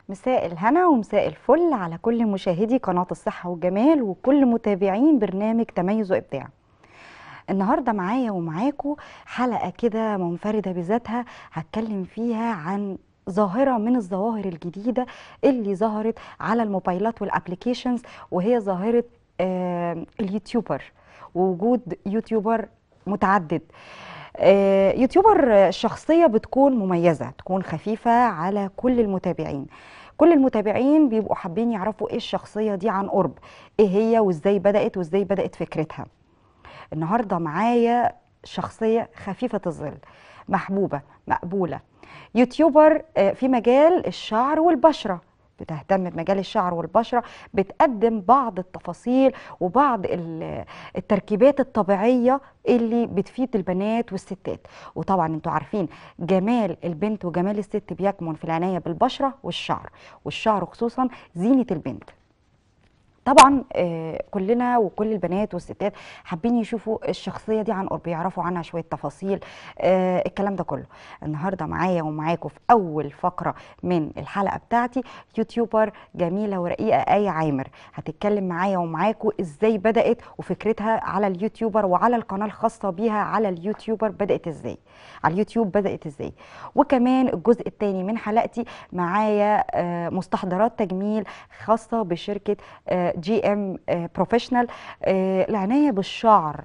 مساء الهنا ومساء الفل على كل مشاهدي قناة الصحة والجمال وكل متابعين برنامج تميز وإبداع النهاردة معايا ومعاكو حلقة كده منفردة بذاتها هتكلم فيها عن ظاهرة من الظواهر الجديدة اللي ظهرت على الموبايلات والابليكيشنز وهي ظاهرة آه اليوتيوبر ووجود يوتيوبر متعدد آه، يوتيوبر شخصية بتكون مميزة تكون خفيفة على كل المتابعين كل المتابعين بيبقوا حابين يعرفوا ايه الشخصية دي عن قرب ايه هي وازاي بدأت وازاي بدأت فكرتها النهاردة معايا شخصية خفيفة الظل محبوبة مقبولة يوتيوبر آه، في مجال الشعر والبشرة بتهتم بمجال الشعر والبشرة بتقدم بعض التفاصيل وبعض ال- التركيبات الطبيعية اللي بتفيد البنات والستات وطبعا انتوا عارفين جمال البنت وجمال الست بيكمن في العناية بالبشرة والشعر والشعر خصوصا زينة البنت طبعا آه، كلنا وكل البنات والستات حابين يشوفوا الشخصيه دي عن قرب يعرفوا عنها شويه تفاصيل آه، الكلام ده كله النهارده معايا ومعاكم في اول فقره من الحلقه بتاعتي يوتيوبر جميله ورقيقه ايه عامر هتتكلم معايا ومعاكم ازاي بدات وفكرتها على اليوتيوبر وعلى القناه الخاصه بيها على اليوتيوبر بدات ازاي على اليوتيوب بدات ازاي وكمان الجزء الثاني من حلقتي معايا آه، مستحضرات تجميل خاصه بشركه جي ام بروفيشنال العنايه بالشعر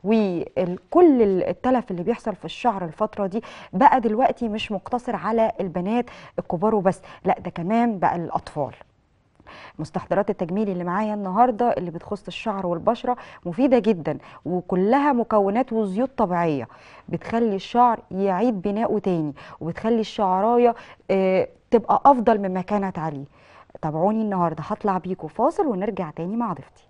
وكل التلف اللي بيحصل في الشعر الفترة دي بقى دلوقتي مش مقتصر على البنات الكبار وبس لا ده كمان بقى الأطفال مستحضرات التجميل اللي معايا النهارده اللي بتخص الشعر والبشره مفيده جدا وكلها مكونات وزيوت طبيعيه بتخلي الشعر يعيد بناؤه تاني وبتخلي الشعرايه آه، تبقى افضل مما كانت عليه تابعوني النهارده هطلع بيكم فاصل ونرجع تاني مع ضيفتي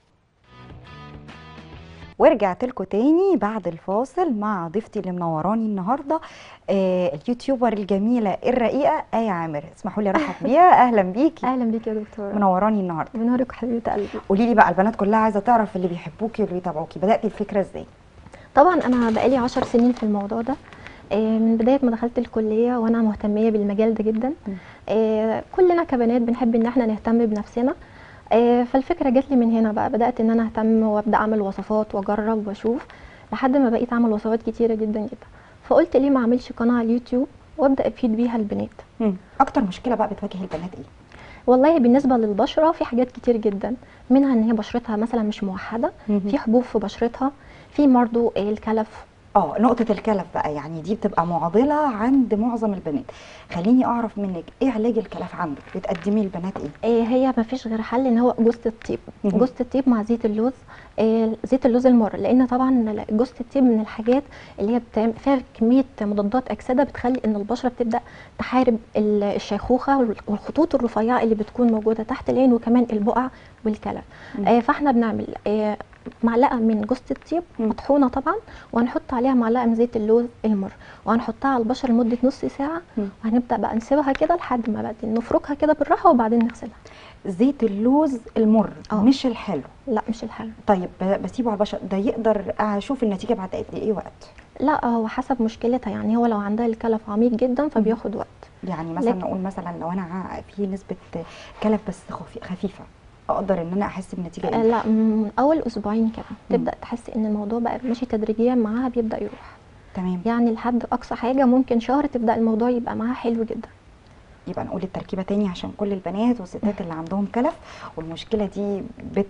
ورجعت لكم تاني بعد الفاصل مع ضيفتي اللي منوراني النهارده آه اليوتيوبر الجميله الرقيقه ايه عامر اسمحوا لي ارحب بيها اهلا بيكي اهلا بيك يا دكتور منوراني النهارده بنورك حبيبه قلبي قولي لي بقى البنات كلها عايزه تعرف اللي بيحبوكي واللي بيتابعوكي بداتي الفكره ازاي طبعا انا بقالي عشر سنين في الموضوع ده آه، من بدايه ما دخلت الكليه وانا مهتميه بالمجال ده جدا م. آه، كلنا كبنات بنحب ان احنا نهتم بنفسنا آه، فالفكره جات لي من هنا بقى بدات ان انا اهتم وابدا اعمل وصفات واجرب واشوف لحد ما بقيت اعمل وصفات كتيره جدا جدا فقلت ليه ما اعملش قناه على اليوتيوب وابدا افيد بيها البنات مم. اكتر مشكله بقى بتواجه البنات ايه والله بالنسبه للبشره في حاجات كتير جدا منها ان هي بشرتها مثلا مش موحده في حبوب في بشرتها في برضه الكلف اه نقطة الكلف بقى يعني دي بتبقى معضلة عند معظم البنات خليني اعرف منك ايه علاج الكلف عندك بتقدميه للبنات ايه آه، هي ما فيش غير حل ان هو جوزة الطيب مهم. جوزة الطيب مع زيت اللوز آه، زيت اللوز المر لان طبعا جوزة الطيب من الحاجات اللي هي بتعمل فيها كميه مضادات اكسده بتخلي ان البشره بتبدا تحارب ال- الشيخوخه وال- والخطوط الرفيعه اللي بتكون موجوده تحت العين وكمان البقع والكلف مم. آه، فاحنا بنعمل آه، معلقه من جوزة الطيب مم. مطحونه طبعا وهنحط عليها معلقه من زيت اللوز المر وهنحطها على البشره لمده نص ساعه مم. وهنبدا بقى نسيبها كده لحد ما بعدين نفركها كده بالراحه وبعدين نغسلها زيت اللوز المر اه. مش الحلو لا مش الحلو طيب ب- بسيبه على البشر ده يقدر اشوف النتيجة بعد قد ايه وقت لا هو حسب مشكلتها يعني هو لو عندها الكلف عميق جدا فبياخد وقت يعني مثلا لكن- نقول مثلا لو انا ع- في نسبة كلف بس خفي- خفيفة اقدر ان انا احس بنتيجة آه، ايه لا من اول اسبوعين كده تبدا تحس ان الموضوع بقى ماشي تدريجيا معاها بيبدا يروح تمام يعني لحد اقصى حاجه ممكن شهر تبدا الموضوع يبقى معاها حلو جدا يبقى نقول التركيبه تاني عشان كل البنات والستات اللي عندهم كلف والمشكله دي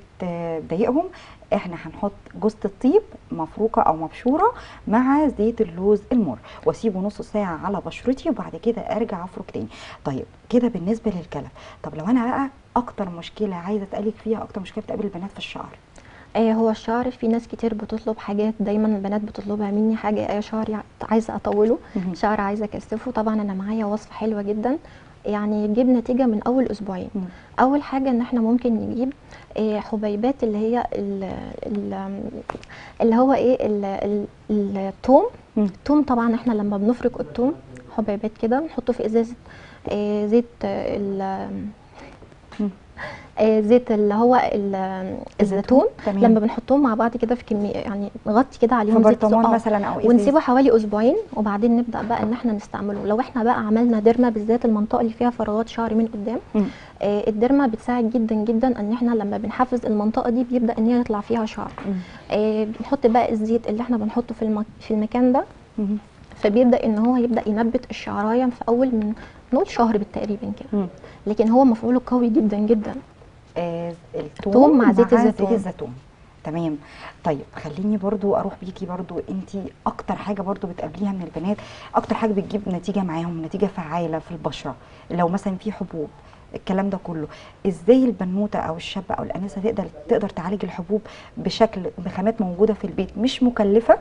بتضايقهم احنا هنحط جوزة الطيب مفروكه او مبشوره مع زيت اللوز المر واسيبه نص ساعه على بشرتي وبعد كده ارجع افرك تاني طيب كده بالنسبه للكلف طب لو انا بقى اكتر مشكله عايزه اسالك فيها اكتر مشكله بتقابل البنات في الشعر آه هو الشعر في ناس كتير بتطلب حاجات دايما البنات بتطلبها مني حاجه آه شعري عايزه اطوله مهم. شعر عايزه اكثفه طبعا انا معايا وصفه حلوه جدا يعني تجيب نتيجه من اول اسبوعين مم. اول حاجه ان احنا ممكن نجيب آه، حبيبات اللي هي ال- ال- اللي هو ايه ال- ال- الثوم مم. الثوم طبعا احنا لما بنفرك الثوم حبيبات كده نحطه في ازازه آه، زيت آه، ال- مم. آه زيت اللي هو ال- الزيتون تمام لما بنحطهم مع بعض كده في كميه يعني نغطي كده في عليهم زيت برطمان آه. مثلا او ازاز ونسيبه حوالي اسبوعين وبعدين نبدا بقى ان احنا نستعمله لو احنا بقى عملنا ديرما بالذات المنطقه اللي فيها فراغات شعر من قدام مم. آه الديرما بتساعد جدا جدا ان احنا لما بنحفز المنطقه دي بيبدا ان هي يطلع فيها شعر مم. آه بنحط بقى الزيت اللي احنا بنحطه في المك... في المكان ده مم. فبيبدا ان هو يبدا ينبت الشعرايه في اول من نقول شهر بالتقريبا كده مم. لكن هو مفعوله قوي جدا جدا آه الثوم توم مع زيت الزيتون. زيت الزيتون تمام طيب خليني برضو اروح بيكي برضو انت اكتر حاجه برضو بتقابليها من البنات اكتر حاجه بتجيب نتيجه معاهم نتيجه فعاله في البشره لو مثلا في حبوب الكلام ده كله ازاي البنوته او الشابه او الانسه تقدر تقدر تعالج الحبوب بشكل بخامات موجوده في البيت مش مكلفه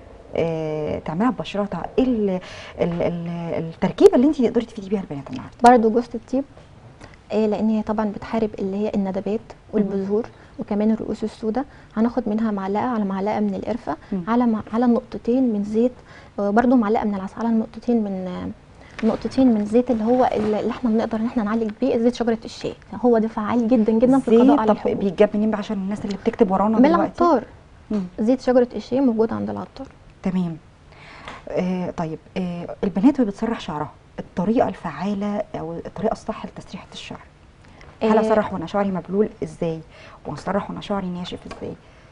آه تعملها ببشرتها ايه ال- ال- ال- التركيبه اللي انت تقدري تفيدي بيها البنات النهارده برضو جوز الطيب آه لان هي طبعا بتحارب اللي هي الندبات والبذور وكمان الرؤوس السوداء هناخد منها معلقه على معلقه من القرفه مم. على مع على نقطتين من زيت آه برضو معلقه من العسل على نقطتين من آه، نقطتين من زيت اللي هو اللي اللي احنا بنقدر ان احنا نعالج بيه زيت شجره الشاي هو ده فعال جدا جدا في القضاء زيت على طب الحبوب بيتجاب منين بقى عشان الناس اللي بتكتب ورانا من دلوقتي العطار مم. زيت شجره الشاي موجود عند العطار تمام آه طيب آه البنات وهي بتسرح شعرها الطريقه الفعاله او الطريقه الصح لتسريحه الشعر هل آه، اسرح وانا شعري مبلول ازاي واسرح وانا شعري ناشف ازاي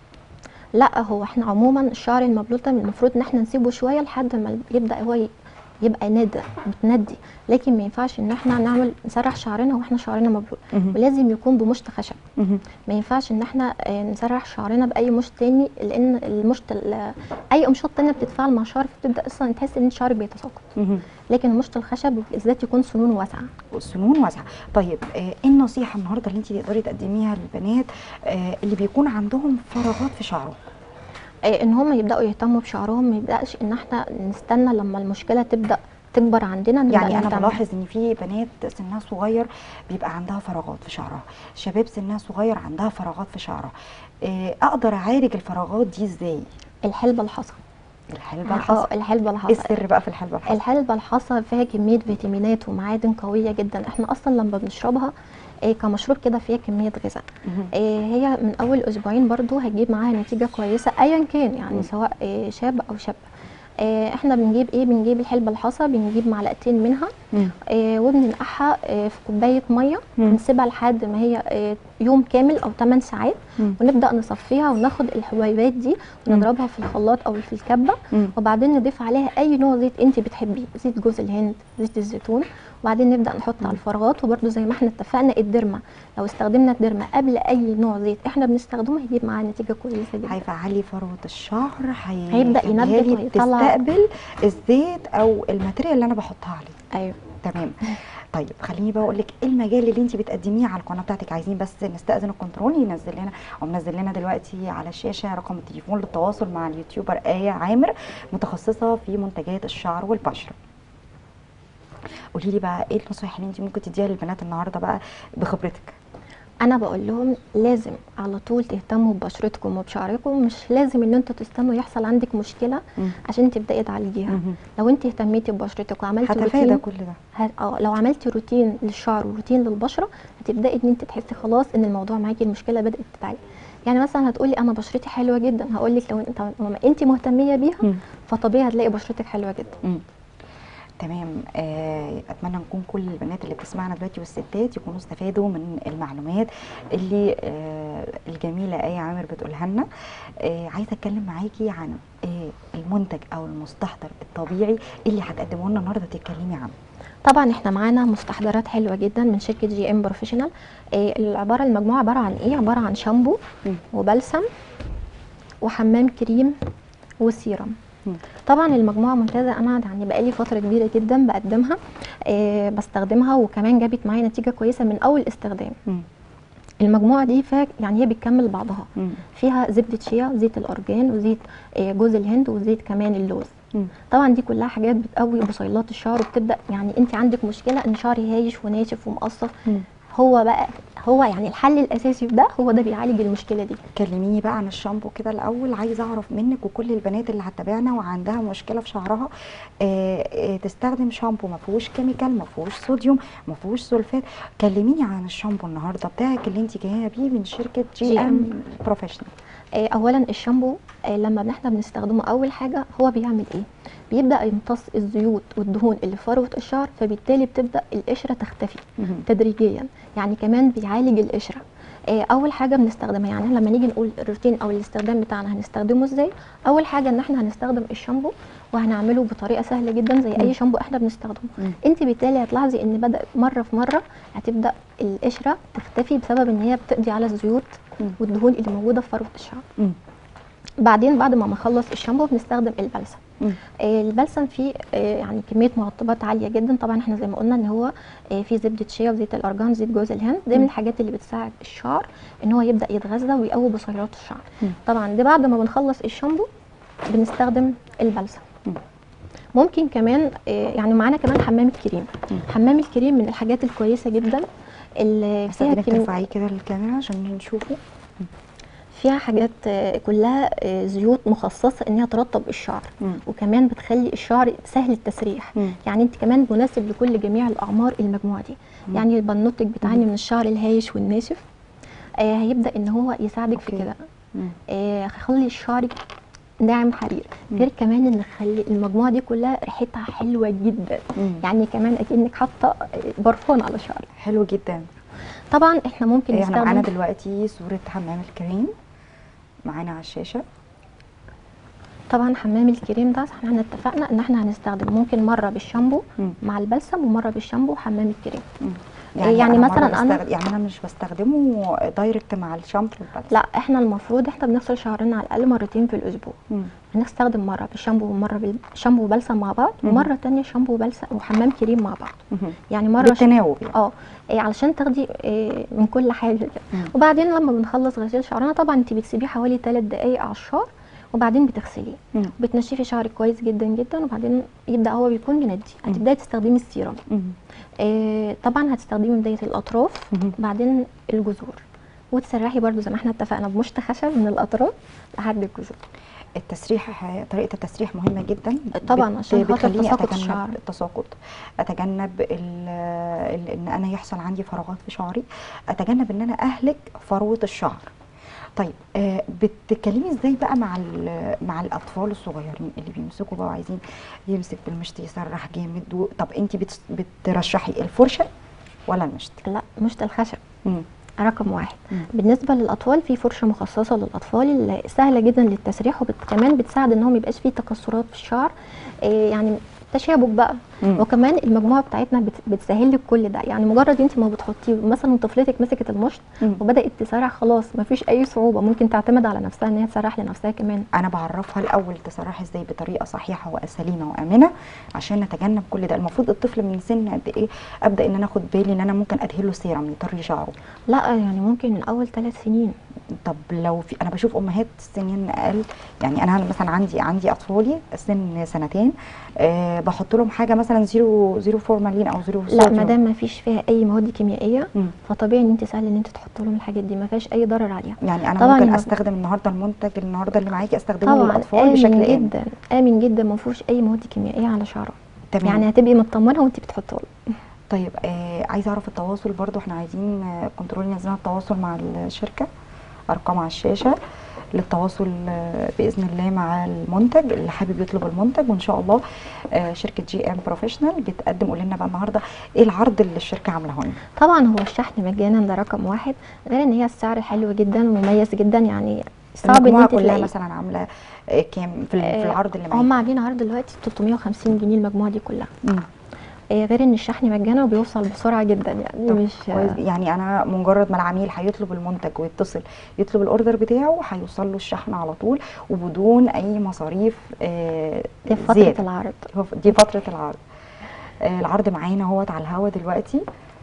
لا هو احنا عموما الشعر المبلول ده المفروض ان احنا نسيبه شويه لحد ما يبدا هو ي- يبقى نادى متندي لكن ما ينفعش ان احنا نعمل نسرح شعرنا واحنا شعرنا مبلول مهم. ولازم يكون بمشط خشب مهم. ما ينفعش ان احنا آه، نسرح شعرنا باي مشط تاني لان المشط ال- اي امشاط تانية بتتفاعل مع الشعر فتبدا اصلا تحس ان الشعر بيتساقط مهم. لكن المشط الخشب بالذات يكون سنون واسعه والسنون واسعه طيب آه ايه النصيحه النهارده اللي انت تقدري تقدميها للبنات آه اللي بيكون عندهم فراغات في شعرهم آه، ان هم يبداوا يهتموا بشعرهم ما يبداش ان احنا نستنى لما المشكله تبدا تكبر عندنا نبدأ يعني انا نهتم. بلاحظ ان في بنات سنها صغير بيبقى عندها فراغات في شعرها شباب سنها صغير عندها فراغات في شعرها آه اقدر اعالج الفراغات دي ازاي الحلبه الحصى الحلبه اه الحصى الحلبه ايه الحصى السر بقى في الحلبه الحصى الحلبة الحصى فيها كمية فيتامينات ومعادن قوية جدا احنا اصلا لما بنشربها إيه كمشروب كده فيها كمية غذاء مهم. إيه هي من اول اسبوعين برضو هتجيب معاها نتيجة كويسة ايا كان يعني مم. سواء إيه شاب او شابة إيه احنا بنجيب ايه بنجيب الحلبة الحصى بنجيب معلقتين منها مم. إيه وبننقعها إيه في كوباية مية مم. نسيبها لحد ما هي إيه يوم كامل او 8 ساعات مم. ونبدأ نصفيها وناخد الحبيبات دي ونضربها في الخلاط او في الكبة مم. وبعدين نضيف عليها اي نوع زيت انت بتحبيه زيت جوز الهند زيت الزيتون وبعدين نبدا نحط على الفراغات وبرده زي ما احنا اتفقنا الدرمه لو استخدمنا الدرمه قبل اي نوع زيت احنا بنستخدمه هيجيب معاه نتيجه كويسه جدا هيفعلي فروه الشعر هي- هيبدأ ينبت هيخليها لي ويطلع- تستقبل الزيت او الماتيريال اللي انا بحطها عليه ايوه تمام طيب خليني بقى اقول لك ايه المجال اللي انت بتقدميه على القناه بتاعتك عايزين بس نستاذن الكنترول ينزل لنا او منزل لنا دلوقتي على الشاشه رقم التليفون للتواصل مع اليوتيوبر ايه عامر متخصصه في منتجات الشعر والبشره قولي لي بقى ايه النصائح اللي انت ممكن تديها للبنات النهارده بقى بخبرتك انا بقول لهم لازم على طول تهتموا ببشرتكم وبشعركم مش لازم ان انتوا تستنوا يحصل عندك مشكله مم. عشان تبداي تعالجيها مهم. لو انت اهتميتي ببشرتك وعملتي هتفادى روتين كل ده ه- اه لو عملتي روتين للشعر وروتين للبشره هتبداي ان انت تحسي خلاص ان الموضوع معاكي المشكله بدات تتعالج يعني مثلا هتقولي انا بشرتي حلوه جدا هقول لك لو انت لما انت مهتميه بيها مم. فطبيعي هتلاقي بشرتك حلوه جدا مم. تمام آه، اتمنى نكون كل البنات اللي بتسمعنا دلوقتي والستات يكونوا استفادوا من المعلومات اللي آه، الجميله ايه عامر بتقولها لنا آه، عايزه اتكلم معاكي عن آه، المنتج او المستحضر الطبيعي اللي هتقدمه لنا النهارده تتكلمي عنه طبعا احنا معانا مستحضرات حلوه جدا من شركه جي ام بروفيشنال إيه العباره المجموعه عباره عن ايه عباره عن شامبو مم. وبلسم وحمام كريم وسيرم مم. طبعا المجموعه ممتازه انا يعني بقالي فتره كبيره جدا بقدمها إيه بستخدمها وكمان جابت معايا نتيجه كويسه من اول استخدام مم. المجموعه دي فيها يعني هي بتكمل بعضها مم. فيها زبده شيا زيت الارجان وزيت إيه جوز الهند وزيت كمان اللوز مم. طبعا دي كلها حاجات بتقوي بصيلات الشعر وبتبدا يعني انت عندك مشكله ان شعري هايش وناشف ومقصف مم. هو بقى هو يعني الحل الاساسي في ده هو ده بيعالج المشكله دي كلميني بقى عن الشامبو كده الاول عايزه اعرف منك وكل البنات اللي هتتابعنا وعندها مشكله في شعرها آه، آه، تستخدم شامبو ما فيهوش كيميكال ما فيهوش صوديوم ما فيهوش سولفات كلميني عن الشامبو النهارده بتاعك اللي انت جايه بيه من شركه جي جي ام إم. بروفيشنال آه، اولا الشامبو آه، لما احنا بنستخدمه اول حاجه هو بيعمل ايه بيبدا يمتص الزيوت والدهون اللي في فروه الشعر فبالتالي بتبدا القشره تختفي تدريجيا يعني كمان بيعالج القشره آه، اول حاجه بنستخدمها يعني إحنا لما نيجي نقول الروتين او الاستخدام بتاعنا هنستخدمه ازاي اول حاجه ان احنا هنستخدم الشامبو وهنعمله بطريقه سهله جدا زي مم. اي شامبو احنا بنستخدمه مم. انت بالتالي هتلاحظي ان بدا مره في مره هتبدا القشره تختفي بسبب ان هي بتقضي على الزيوت مم. والدهون اللي موجوده في فروه الشعر مم. بعدين بعد ما نخلص الشامبو بنستخدم البلسم مم. آه، البلسم فيه آه، يعني كميه مرطبات عاليه جدا طبعا احنا زي ما قلنا ان هو آه، فيه زبده شيا وزيت الارجان زيت جوز الهند دي من مم. الحاجات الحاجات اللي بتساعد الشعر ان هو يبدا يتغذى ويقوي بصيلات الشعر مم. طبعا ده بعد ما بنخلص الشامبو بنستخدم البلسم مم. ممكن كمان آه، يعني معانا كمان حمام الكريم مم. حمام الكريم من الحاجات الكويسه جدا اللي فيها استاذنك كمية ترفعيه كده للكاميرا عشان نشوفه فيها حاجات آه، كلها آه، زيوت مخصصه ان هي ترطب الشعر مم. وكمان بتخلي الشعر سهل التسريح مم. يعني انت كمان مناسب لكل جميع الاعمار المجموعه دي مم. يعني البنوتك بتعاني من الشعر الهايش والناشف آه هيبدا ان هو يساعدك في أوكي. كده مم. آه هيخلي شعرك ناعم حرير مم. غير كمان ان خلي المجموعه دي كلها ريحتها حلوه جدا مم. يعني كمان اكنك حاطه آه، برفان على شعرك حلو جدا طبعا احنا ممكن احنا معانا نستخدم دلوقتي صورة حمام الكريم معانا على الشاشة طبعا حمام الكريم ده احنا اتفقنا ان احنا هنستخدم ممكن مره بالشامبو مم. مع البلسم ومره بالشامبو حمام الكريم مم. يعني أنا مرة مثلاً أنا- بستخد- يعني انا مش بستخدمه دايركت مع الشامبو والبلسم لا احنا المفروض احنا بنغسل شعرنا على الاقل مرتين في الاسبوع مم. هنستخدم مره بالشامبو ومره بالشامبو وبلسم مع بعض مم. ومره تانية شامبو وبلسم وحمام كريم مع بعض مم. يعني مره ش... بالتناوب يعني اه إيه علشان تاخدي إيه من كل حاجه كده مم. وبعدين لما بنخلص غسيل شعرنا طبعا انت بتسيبيه حوالي 3 دقائق على الشعر وبعدين بتغسليه مم. بتنشفي شعرك كويس جدا جدا وبعدين يبدا هو بيكون مندي مم. هتبداي تستخدمي السيرم مم. إيه طبعا هتستخدمي بدايه الاطراف مم. بعدين الجذور وتسرحي برضو زي ما احنا اتفقنا بمشط خشب من الاطراف لحد الجذور التسريح طريقة التسريح مهمة جدا طبعا بت- عشان خاطر بتخليني تساقط أتجنب الشعر. التساقط أتجنب ال- ال- إن أنا يحصل عندي فراغات في شعري أتجنب إن أنا أهلك فروة الشعر طيب آه بتتكلمي ازاي بقى مع ال- مع الاطفال الصغيرين اللي بيمسكوا بقى وعايزين يمسك بالمشط يسرح جامد و... طب انت بت... بترشحي الفرشه ولا المشط؟ لا مشط الخشب مم. رقم واحد مم. بالنسبه للاطفال في فرشه مخصصه للاطفال اللي سهله جدا للتسريح وكمان بتساعد ان هو ما يبقاش فيه تكسرات في الشعر إيه يعني تشابك بقى مم. وكمان المجموعه بتاعتنا بت- بتسهل لك كل ده يعني مجرد انت ما بتحطيه مثلا طفلتك مسكت المشط مم. وبدات تسرح خلاص ما فيش اي صعوبه ممكن تعتمد على نفسها ان هي تسرح لنفسها كمان انا بعرفها الاول تسرح ازاي بطريقه صحيحه وسليمه وامنه عشان نتجنب كل ده المفروض الطفل من سن قد ايه ابدا ان انا اخد بالي ان انا ممكن ادهله سيرم يطري شعره لا يعني ممكن من اول ثلاث سنين طب لو في انا بشوف امهات سنين اقل يعني انا مثلا عندي عندي اطفالي سن سنتين أه بحط لهم حاجه مثلا زيرو زيرو فورمالين او زيرو لا صوديوم. ما دام ما فيش فيها اي مواد كيميائيه مم. فطبيعي ان انت سهل ان انت تحط لهم الحاجات دي ما فيهاش اي ضرر عليها يعني انا طبعاً ممكن المج- استخدم النهارده المنتج النهارده اللي معاكي استخدمه طبعا للاطفال امن بشكل امن جدا امن جدا ما فيهوش اي مواد كيميائيه على شعرها تمام يعني هتبقي مطمنه وانت بتحطه له طيب آه عايزه اعرف التواصل برضو احنا عايزين آه كنترول ينزلنا التواصل مع الشركه ارقام على الشاشه للتواصل آه باذن الله مع المنتج اللي حابب يطلب المنتج وان شاء الله آه شركه جي ام بروفيشنال بتقدم قول لنا بقى النهارده ايه العرض اللي الشركه عاملاه لنا طبعا هو الشحن مجانا ده رقم واحد غير ان هي السعر حلو جدا ومميز جدا يعني صعب ان المجموعه انت كلها تلاقي مثلا عامله آه كام في, ال- في العرض اللي هم معاكي عاملين عرض دلوقتي 350 جنيه المجموعه دي كلها مم. آه، غير ان الشحن مجانا وبيوصل بسرعه جدا يعني طب مش كويس يعني انا مجرد ما العميل هيطلب المنتج ويتصل يطلب الاوردر بتاعه هيوصل له الشحن على طول وبدون اي مصاريف آه دي فتره زيادة. العرض هو- دي فترة العرض آه، العرض معانا اهوت على الهوا دلوقتي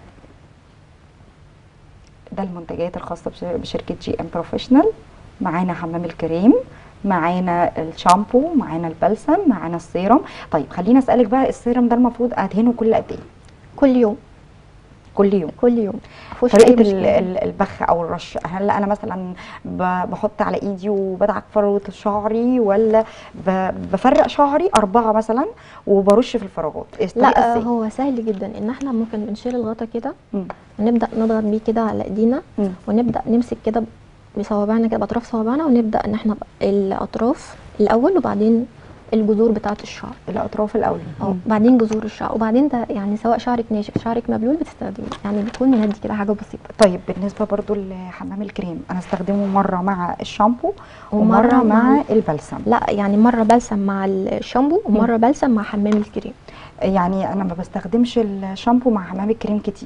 ده المنتجات الخاصة بش- بشركة جي ام بروفيشنال معانا حمام الكريم معانا الشامبو معانا البلسم معانا السيرم طيب خليني اسالك بقى السيرم ده المفروض ادهنه كل قد ايه كل يوم كل يوم كل يوم مفيهوش أي طريقه ال- مشكلة. ال- البخ او الرش هل انا مثلا ب- بحط على ايدي وبدعك فروه شعري ولا ب- بفرق شعري اربعه مثلا وبرش في الفراغات إيه الطريقة لا إزاي؟ هو سهل جدا ان احنا ممكن بنشيل الغطا كده مم. ونبدا نضغط بيه كده على ايدينا مم. ونبدا نمسك كده بصوابعنا كده باطراف صوابعنا ونبدا ان احنا الاطراف الاول وبعدين الجذور بتاعه الشعر الاطراف الاول اه مم. بعدين جذور الشعر وبعدين ده يعني سواء شعرك ناشف شعرك مبلول بتستخدميه يعني بيكون مندي كده حاجه بسيطه طيب بالنسبه برضو لحمام الكريم انا استخدمه مره مع الشامبو ومرة ومره مع مع- البلسم لا يعني مره بلسم مع الشامبو ومره بلسم مع حمام الكريم يعني انا ما بستخدمش الشامبو مع حمام الكريم كتير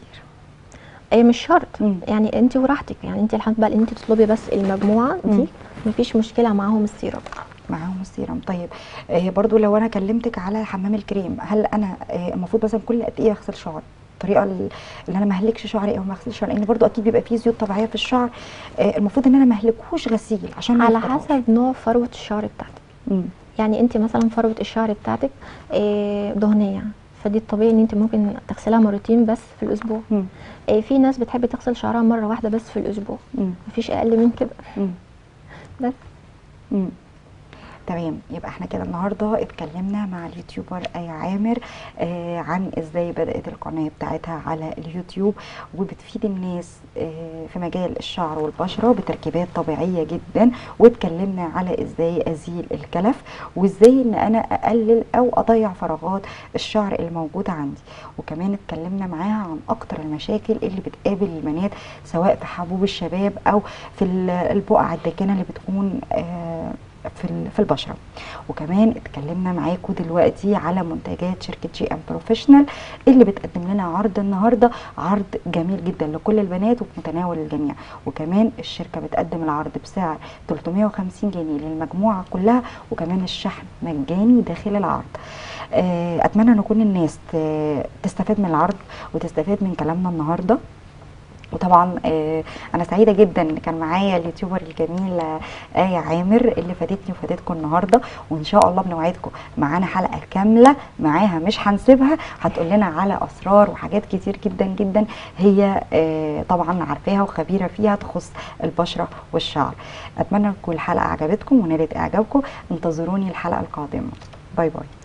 اي مش شرط مم. يعني انت وراحتك يعني انت الحمد بقى انت تطلبي بس المجموعه مم. دي مفيش مشكله معاهم السيرم معاهم السيرم طيب آه برضو لو انا كلمتك على حمام الكريم هل انا آه المفروض مثلا كل قد ايه اغسل شعري الطريقه ال- اللي انا ما اهلكش شعري او ما اغسلش شعري لان برضو اكيد بيبقى فيه زيوت طبيعيه في الشعر آه المفروض ان انا ما اهلكوش غسيل عشان ما على يفقدهاش. حسب نوع فروه الشعر بتاعتك مم. يعني انت مثلا فروه الشعر بتاعتك آه، دهنيه فدي الطبيعي ان انت ممكن تغسلها مرتين بس في الاسبوع مم. آه، في ناس بتحب تغسل شعرها مره واحده بس في الاسبوع مم. مفيش اقل من كده مم. بس مم. تمام يبقى احنا كده النهارده اتكلمنا مع اليوتيوبر اي عامر آه عن ازاي بدات القناه بتاعتها على اليوتيوب وبتفيد الناس آه في مجال الشعر والبشره بتركيبات طبيعيه جدا واتكلمنا على ازاي ازيل الكلف وازاي ان انا اقلل او اضيع فراغات الشعر الموجوده عندي وكمان اتكلمنا معاها عن اكتر المشاكل اللي بتقابل البنات سواء في حبوب الشباب او في ال- البقع الداكنه اللي بتكون آه في ال- في البشره وكمان اتكلمنا معاكم دلوقتي على منتجات شركه جي ام بروفيشنال اللي بتقدم لنا عرض النهارده عرض جميل جدا لكل البنات وفي متناول الجميع وكمان الشركه بتقدم العرض بسعر 350 جنيه للمجموعه كلها وكمان الشحن مجاني داخل العرض آه، اتمنى ان كل الناس ت- تستفاد من العرض وتستفاد من كلامنا النهارده وطبعا آه، انا سعيده جدا ان كان معايا اليوتيوبر الجميل آه، ايه عامر اللي فادتني وفادتكم النهارده وان شاء الله بنوعدكم معانا حلقه كامله معاها مش هنسيبها هتقول لنا على اسرار وحاجات كتير جدا جدا هي آه، طبعا عارفاها وخبيره فيها تخص البشره والشعر اتمنى تكون الحلقه عجبتكم ونالت اعجابكم انتظروني الحلقه القادمه باي باي